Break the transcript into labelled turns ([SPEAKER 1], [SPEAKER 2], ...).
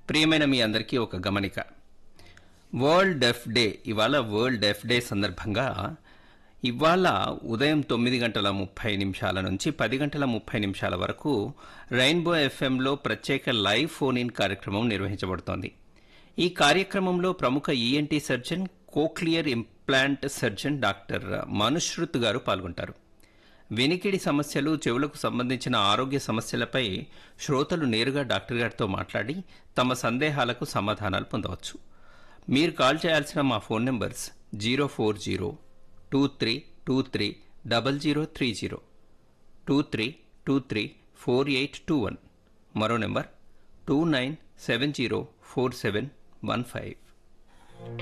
[SPEAKER 1] ప్రియమైన మీ అందరికీ ఒక గమనిక వరల్డ్ డెఫ్ డే ఇవాళ వరల్డ్ డెఫ్ డే సందర్భంగా ఇవాళ ఉదయం తొమ్మిది గంటల ముప్పై నిమిషాల నుంచి పది గంటల ముప్పై నిమిషాల వరకు రెయిన్బో ఎఫ్ఎంలో ప్రత్యేక లైవ్ ఫోన్ ఇన్ కార్యక్రమం నిర్వహించబడుతోంది ఈ కార్యక్రమంలో ప్రముఖ ENT surgeon cochlear implant surgeon doctor Manushruth garu పాల్గొంటారు వినికిడి సమస్యలు చెవులకు సంబంధించిన ఆరోగ్య సమస్యలపై శ్రోతలు నేరుగా డాక్టర్ గారితో మాట్లాడి తమ సందేహాలకు సమాధానాలు పొందవచ్చు మీరు కాల్ చేయాల్సిన మా phone numbers zero four zero two three two three double zero three zero two three two three four eight two one మరో number two nine seven zero four seven one five